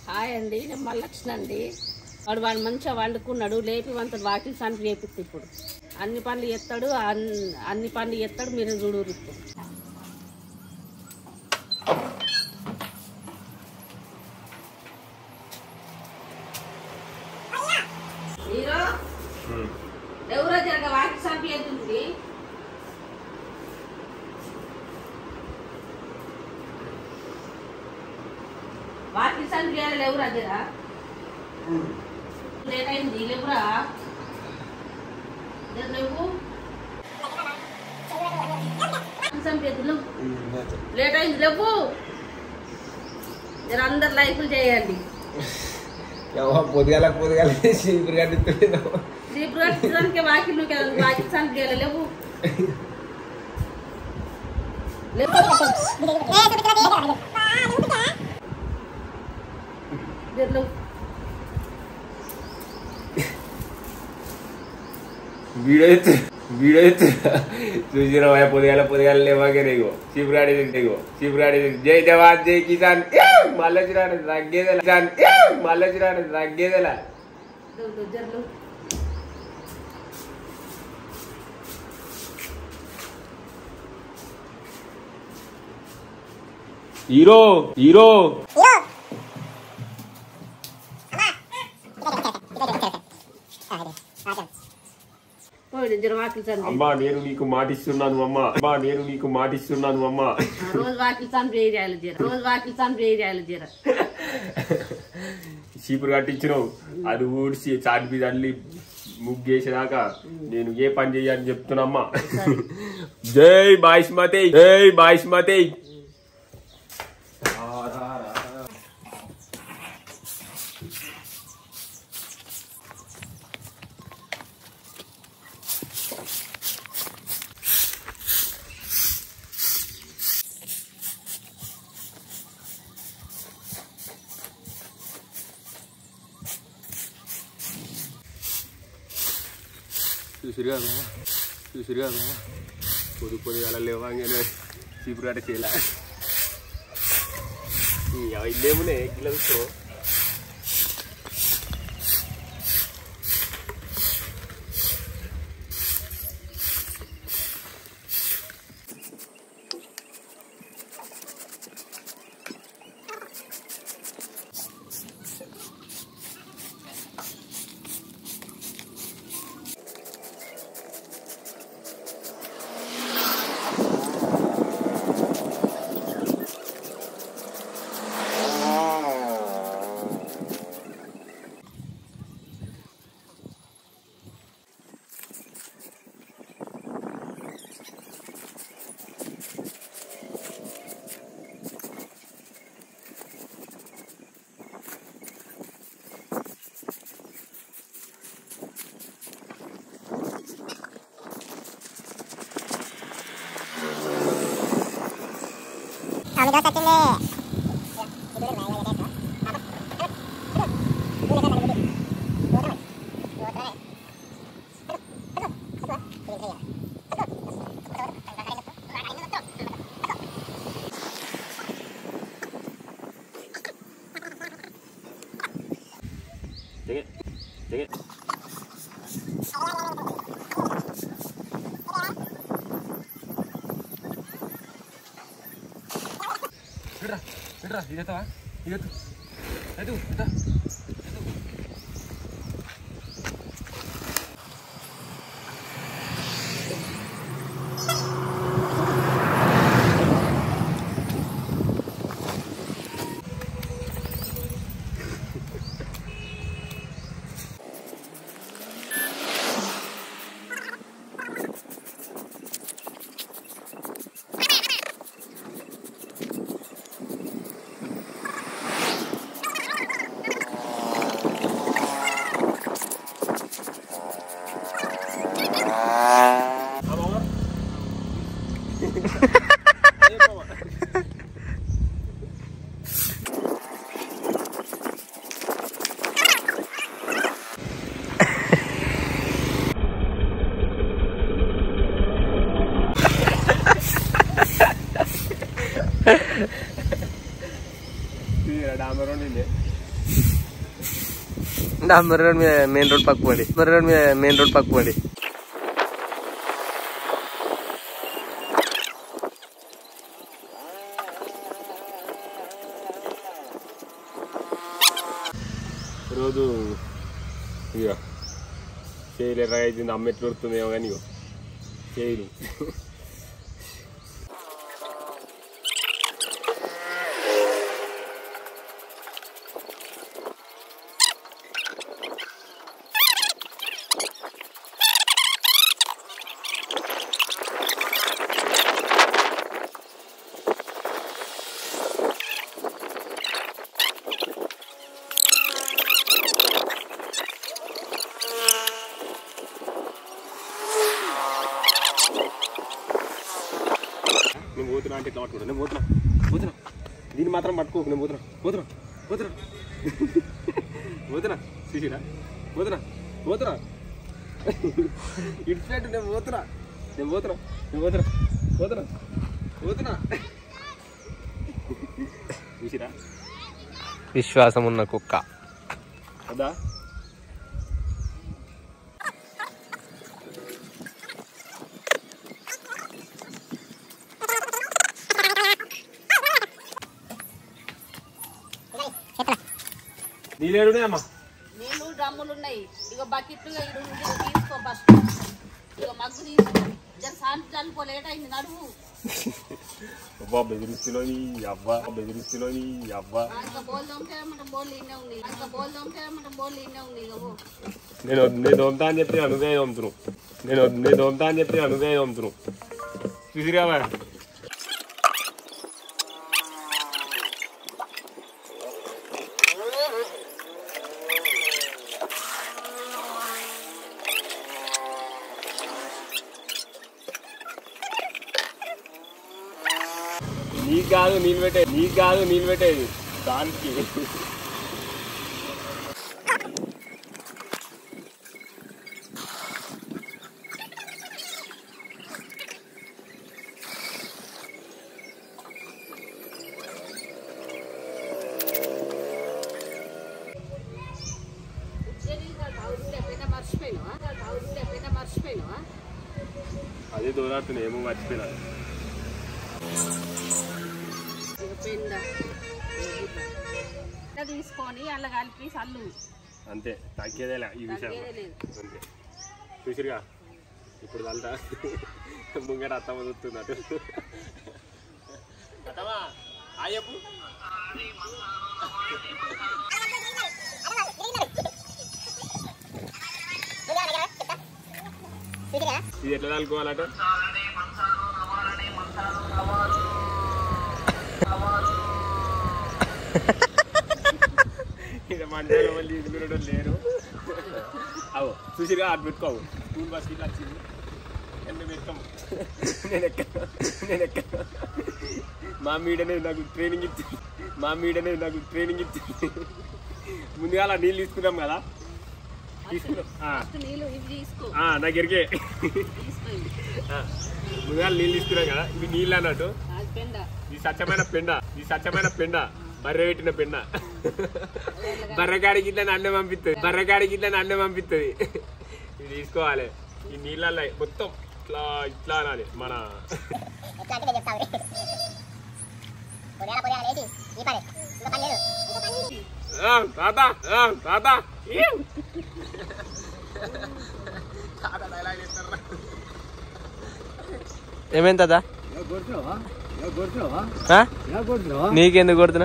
Hi అండి నేను మళ్ళొచ్చిన అండి వాడు వాడు మంచిగా వండుకున్నాడు లేపి వంతడు వాకిలి సానికి చేపిస్తే ఇప్పుడు అన్ని పనులు చేస్తాడు అన్- అన్ని పనులు చేస్తాడు మీరు చూడరు ఇప్పుడు హీరో ఎవరో జరగ వాకిలి సానికి చేస్తుంది వాకిలి సానికి చేయాలి ఎవరు అదేరా లేట్ అయింది లేవురా జర లేవు సంపేతులు లేట్ అయింది లేవు జర అందరు లైఫ్లు చేయండి పొద్దుగాల పొద్దుగాల చీపురు కట్టిస్తున్నావు ఇప్పుడు కట్టడానికి వాకిల్ నువ్వు కదా వాకిల్ సానికి చేయాలి లేవు లేవు జర లేవు వీడియో ఎత్తు వీడియో ఎత్తు చూసిన పొద్దుగాల పొద్దుగాల లేవాగే నీకు చీపురాడి నీకు చీపురాడి జై జవాన్ జై కిసాన్ మల్లచిరాడు తగ్గేదెలా మల్లచిరాడు తగ్గేదెలా లేవు, లేవు, జర లేవు హీరో హీరో పోయి జర వాకిల్ సానికి అమ్మా నేను నీకు మాటిస్తున్నాను అమ్మ అమ్మా నేను నీకు మాటిస్తున్నాను అమ్మ రోజు వాకిల్ సాన్ చేయాలి జర రోజు వాకిల్ సాన్ చేయాలి జర చీపురు కట్టించినావు అది ఊడ్చి చాటి మీద అల్లి ముగ్గేసేదాకా నేను ఏ పని చెయ్యాలని చెప్తున్నమ్మా జై బాయిస్మతి జై బాయిస్మతి చూసిరు కదా చూసిరు కదా పొద్దు పొద్దు అలా లేవాగానే చీపురు కట్ట చేయలే ఇల్లేమునే గిల్లతో దిగే దిగే ఇడ్రా ఇడ్రా ఇదెత్తవా ఇదెత్తు ఎత్తు ఎత్తా నా మరి రోడ్ మీద మెయిన్ రోడ్ పక్క పోండి మరి రోడ్ మీద మెయిన్ రోడ్ పక్క పోండి రోజు ఇక చేయలు ఎర్రగా అవుతుంది అమ్మ ఎట్లా ఉడుతుందేమో కానీ ఇగో చేయలు నేను పోతున్నా అంటే ఇట్లా పట్టుకుంటా నేను పోతున్నా పోతున్నా దీన్ని మాత్రం పట్టుకోకు నేను పోతున్నా పోతున్నా పోతున్నా పోతున్నా చూసిరా పోతున్నా పోతున్నా ఇటు నేను పోతున్నా నేను పోతున్నా నేను పోతున్నా పోతున్నా పోతున్నా చూసిరా విశ్వాసం ఉన్న కుక్క అదా నీళ్ళేడునే అమ్మా నీళ్ళు డ్రమ్ములు ఉన్నాయి ఇక బకెట్లు ఇక ఇడు ఉంది, తీసుకో ఫస్ట్ ఇక మగ్గు తీసుకో జర సాంతి చల్లుకో లేట్ అయింది నడువు అబ్బా బెదిరిస్తులోని అబ్బా బెదిరిస్తులోని అబ్బా ఆ, ఇంకా బోల్ దొంకేమంటే బోల్ ఇన్నే ఉంది ఇంకా బోల్ దొంకేమంటే బోల్ ఇన్నే ఉంది ఇక పో. నేను నేను దొంతా అని చెప్పి అనుదే దొంతును నేను నేను దొంతా అని చెప్పి అనుదే దొంతును చూసిరావా నీకు కాదు నీళ్ళు పెట్టేది నీకు కాదు నీళ్ళు పెట్టేది దానికి ఉజ్జయిని ఇంకా తాగుతుంటే ఎప్పుడైనా మర్చిపోయినావా ఇంకా తాగుతుంటే ఎప్పుడైనా మర్చిపోయినావా అదే దూరాడుతుంది ఏమో మర్చిపోయినా ఇక పెండ ఇట్లా తీసుకొని అల్ల కలిపి సల్లు అంతే తగ్గేదేలే ఈ విషయం తగ్గేదే లేదు అంతే చూసిరుగా ఇప్పుడు తల్తా ముంగట అత్తమ్మ చూస్తున్నట్టు అత్తమ్మా ఆయప్పు ఇది ఎట్లా తలుకోవాలట ఇక్కడ మంటలో వాళ్ళు తీసుకునేటోళ్ళు లేరు అవు చూసిరుగా అటు పెట్టుకోవు స్కూల్ బస్ ఇట్లా వచ్చింది ఎంత పెట్టుకోము నేను ఎక్కడ నేను ఎక్కడ మా మీడనే నాకు ట్రైనింగ్ ఇచ్చి మా మీడనే నాకు ట్రైనింగ్ ఇచ్చి ముందుగా అలా నీళ్ళు తీసుకున్నాం కదా తీసుకున్నాం ఆ, ఫస్ట్ నీళ్ళు ఇవి తీసుకో ఆ, నాకు ఎరికే తీసుకో ఇవి. ఆ, ముందుగా నీళ్ళు తీసుకున్నాం కదా ఇవి నీళ్ళు అన్నట్టు అది పెండ ఈ స్వచ్ఛమైన పెండ ఈ స్వచ్ఛమైన పెండ బర్రె పెట్టిన పెండ బర్రకాడికి ఇట్లా అన్నం పంపిస్తుంది బర్రకాడికి ఇట్లా అన్నం పంపిస్తుంది ఇది తీసుకోవాలి ఈ నీళ్ళల్లో మొత్తం ఇట్లా ఇట్లా అనాలి మన ఎట్లా అంటే నేను చెప్తా ఊరి. పొద్దుగాల పొద్దుగాల లేచి ఈ పని ఇంకా పని లేదు ఇంకా పని ఉంది. ఆ, తాత ఆ, తాత ఈవ్. ఏమైంది తాత ఆ? నీకెందుకు కొడుతున్నా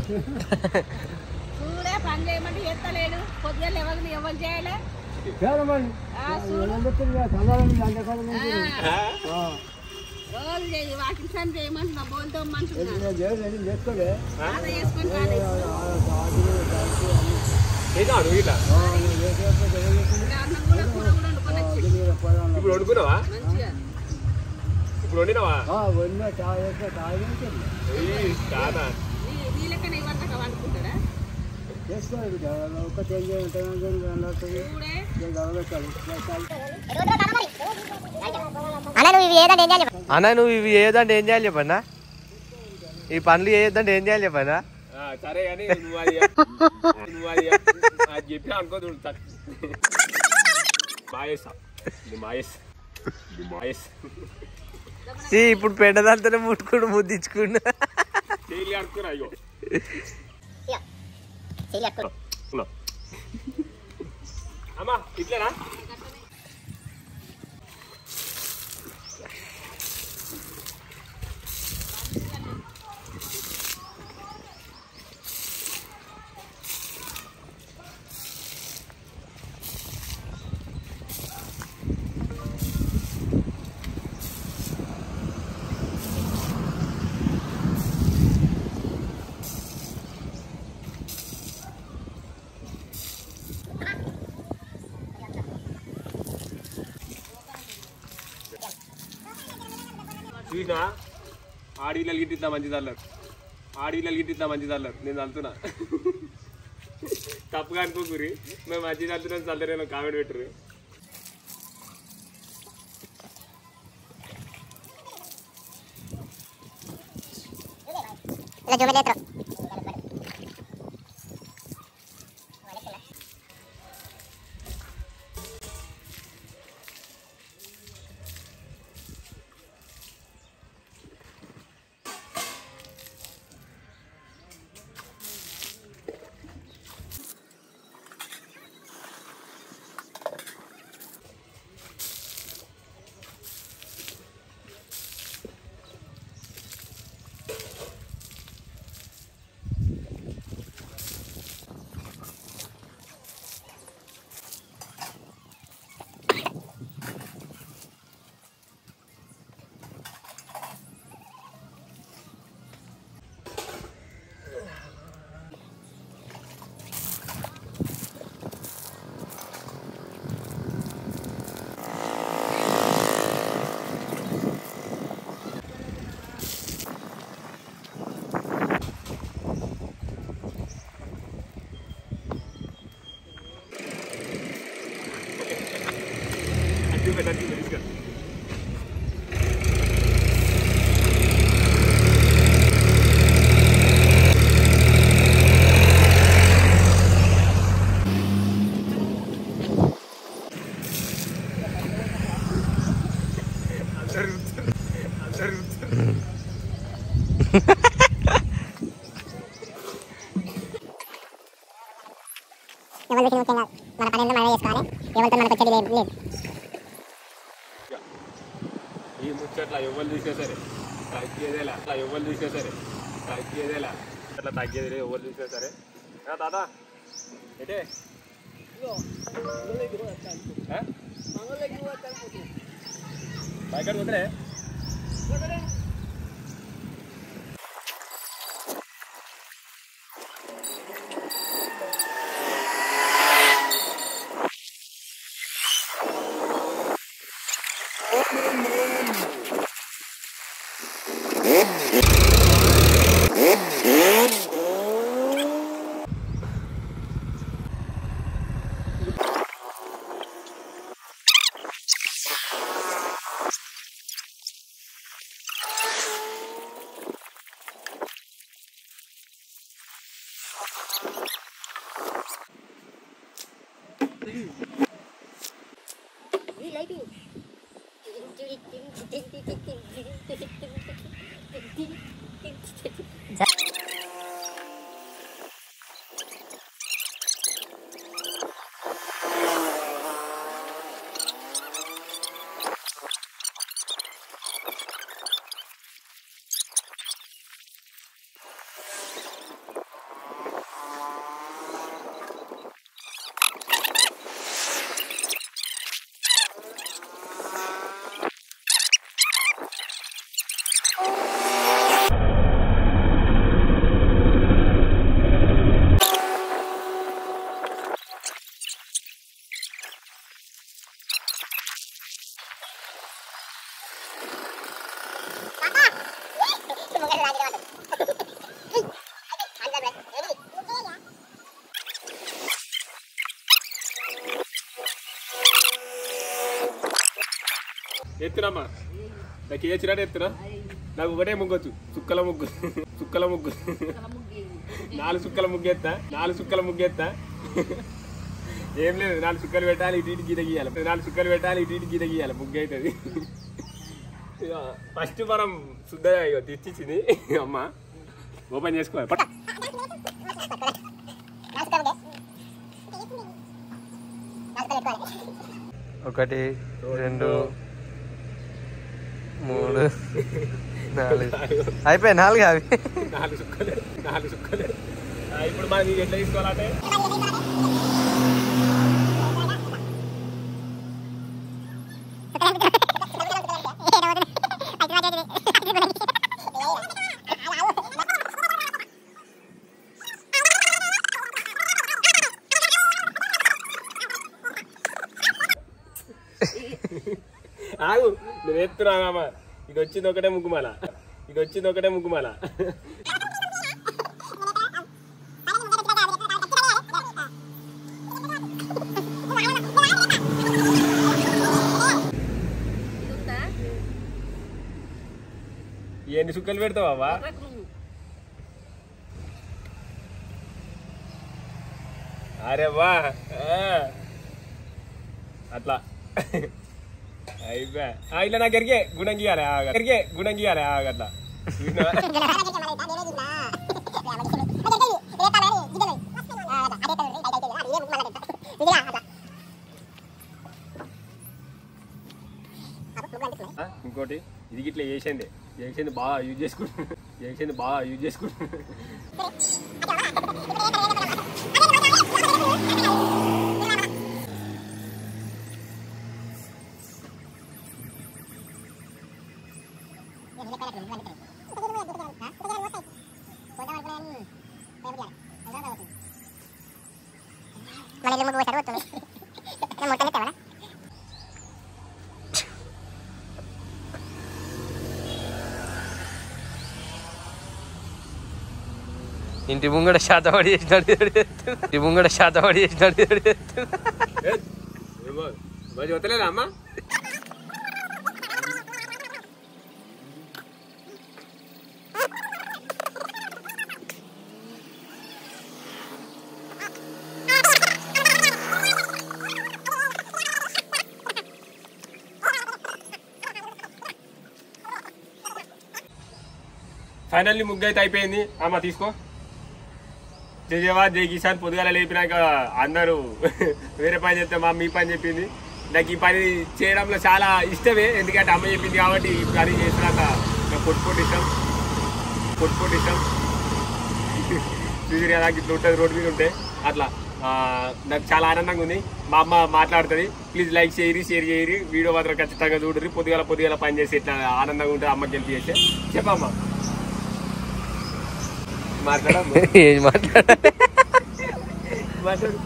చూడే పని చేయమంటే ఎత్తలేడు పొద్దుగా ఎవరిని ఎవరు చేయలే ఆ, చూడు. ఆ. రోజు చేయి వాకింగ్ సన్ చేయమంటున్నా బోల్తో మంటున్నా బాగా చేసుకొని కానీ చేద్దాం నువ్వు ఇట్లా అన్నం కూడా కూర కూడా వండుకొని వచ్చి ఇప్పుడు వండుకున్నావా మంచిగా ఇప్పుడు వండినావా ఏయ్, తాత నీ- నీ లెక్కన ఇవ్వంతక వండుకుంటాడా చూడే అన్న నువ్వు ఇవి ఏదంటే ఏం చేయాలి చెప్పు. అన్న నువ్వు ఇవి చేయొద్దంటే ఏం చేయాలి చెప్పన్నా ఈ పనులు చేయొద్దంటే ఏం చేయాలి చెప్పన్నా ఆ, సరే కానీ నువ్వు అది అనుకో చూడు తక్. మాయేసా ఇది మాయేస్ ఇది మాయేస్ చీ, ఇప్పుడు పెండదాంతోనే ముట్టుకుంటూ ముద్దించుకుంటా చేయలి అనుకున్నా అయ్యో ఇక చెయ్యి అక్కడ ఉన్నా. అమ్మా ఇట్లేనా చూసినా ఆడవిల్లలు గిట్టిద్దా మంచి తల్లరు ఆడవిల్లలు గిట్టిద్దా మంచి తల్లరు నేను చల్లుతున్నా తప్పుగా అనుకోకూరి మేము మంచి చల్లుతున్నాం చల్లరేమో కామెంట్ పెట్టరు ఇలా చూపెట్టేస్తారు అడ్డు పెట్టు, అడ్డు పెట్టు, తీసుకురా. అందరూ చూస్తారు. అందరూ చూస్తారు. ఎవరు చూసిన ముఖ్యం కాదు మన పని ఏందో మనమే చేసుకోవాలి ఎవరితో మనకు వచ్చేది లేదు లేదు ఈ ముచ్చట్ల ఎవరు చూసినా సరే తగ్గేదేలా అట్లా ఎవరు చూసినా సరే తగ్గేదేలా అట్లా తగ్గేది లేదు ఎవరు చూసినా సరే ఆ, తాత ఏంటే ఆ? బయట కుదరే ఎత్తునమ్మా నాకు ఏ చిరాడు ఎత్తునా నాకు ఒకటే ముగ్గొచ్చు చుక్కల ముగ్గు చుక్కల ముగ్గు నాలుగు చుక్కల ముగ్గు ఎత్తా నాలుగు చుక్కల ముగ్గు ఎత్తా ఏం లేదు నాలుగు చుక్కలు పెట్టాలి ఇటు ఇటు గీత గీయాలి నాలుగు చుక్కలు పెట్టాలి ఇటు ఇటు గీత గీయాలి ముగ్గు అవుతుంది ఫస్ట్ మనం శుద్ధంగా ఇగో తెచ్చిచ్చింది అమ్మ ఓపెన్ చేసుకోవాలి పట్టు. ఒకటి రెండు మూడు నాలుగు అయిపోయి నాలుగు అవి నాలుగు చుక్కలు నాలుగు చుక్కలు ఆ, ఇప్పుడు మనం ఇది ఎట్లా తీసుకోవాలంటే ఆగు నేను ఎత్తున్నానమ్మా ఇది వచ్చింది ఒకటే ముగ్గుమాల ఇది వచ్చింది ఒకటే ముగ్గుమాల ఎన్ని చుక్కలు పెడతావా అరే వా ఆ. అట్లా అయిపోయా ఆ, ఇట్లా నాకు ఎరిగే గుణం గీయాలి ఆ, ఎరిగే గుణం గీయాలి ఆ, అట్లా చూసినావా? ఆ, ఇంకోటి ఇది ఇట్లా చేసింది చేసింది బాగా యూజ్ చేసుకుంటు చేసింది బాగా యూజ్ చేసుకుంటు మళ్ళీ ముగ్గు పోతాడు వస్తుంది మొత్తం ఎత్తావా ఇంటి ముంగడ శాతపడి చేసినాడు ఈడు చేస్తున్నాడు. ఇంటి ముంగడ శాతపడి చేసినాడు ఈడు చేస్తున్నాడు. ఏ, ఏమో, మరి వస్తలేదా అమ్మా ఫైనల్లీ ముగ్గు అయితే అయిపోయింది అమ్మ తీసుకో జై జవాన్ జై కిసాన్ పొద్దుగాల లేపినాక అందరూ వేరే పని చెప్తే మా మీ పని చెప్పింది నాకు ఈ పని చేయడంలో చాలా ఇష్టమే ఎందుకంటే అమ్మ చెప్పింది కాబట్టి ఈ పని చేసినాక నాకు పొట్టు పొట్టు ఇష్టం పొట్టు పొట్టు ఇష్టం చూసి కదా ఇట్లా ఉంటుంది రోడ్డు మీద ఉంటే అట్లా ఆ, నాకు చాలా ఆనందంగా ఉంది మా అమ్మ మాట్లాడుతుంది ప్లీజ్ లైక్ చేయరి షేర్ చేయరి వీడియో మాత్రం ఖచ్చితంగా చూడరి పొద్దుగాల పొద్దుగాల పని చేసి ఇట్లా ఆనందంగా ఉంటుంది అమ్మకి హెల్ప్ చేస్తే చెప్పమ్మా మాట్లాడమ్మా ఏం మాట్లాడాలి మాట్లాడు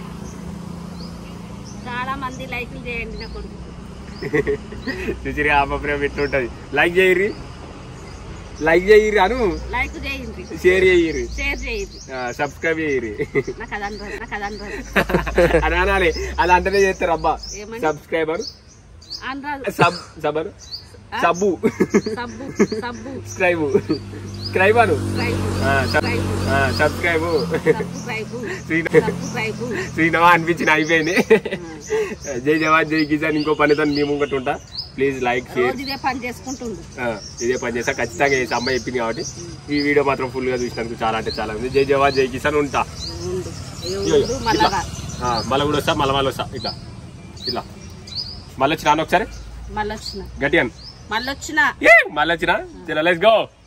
చాలా మంది లైకులు చేయండి నా కొడుకు చూసిరి అమ్మ ప్రేమ ఎట్లుంటది లైక్ చేయరి లైక్ చేయరి అను లైక్ చేయండి షేర్ చేయరి షేర్ చేయండి సబ్స్క్రైబ్ చేయరి నాకు అది అనరాదు నాకు అది అనరాదు అని అనాలి అలా అంటనే చేస్తారు అబ్బా ఏమని? సబ్స్క్రైబర్ అనరాదు సబ్ సబరు సబ్బు సబ్బు సబ్బు స్క్రైబ్ స్క్రైబ్ అను రైబు సబ్స్క్రైబ్ సబ్బు రైబు సబ్బు రైబు శ్రీనవా అనిపించిన అయిపోయింది జై జవాన్ జై కిసాన్ ఇంకో పనితో నీ ముంగట ఉంటా ప్లీజ్ లైక్ షేర్ రోజు ఇదే పని చేసుకుంటుండు ఇదే పని చేస్తా ఖచ్చితంగా చేసి అమ్మాయి చెప్పింది కాబట్టి ఈ వీడియో మాత్రం ఫుల్ గా చూసినందుకు చాలా అంటే చాలా ఉంది జై జవాన్ జై కిసాన్ ఉంటా ఉండు ఇయ్యో, ఉండు మళ్ళా రా. ఆ, మళ్ళీ కూడా వస్తా మళ్ళీ మళ్ళీ వస్తా ఇట్లా ఇట్లా మళ్ళీ వచ్చినా ఒకసారి మళ్ళీ వచ్చిన గట్టిగా మళ్ళీ వచ్చిన మళ్ళీ వచ్చినా చలో లెట్స్ గో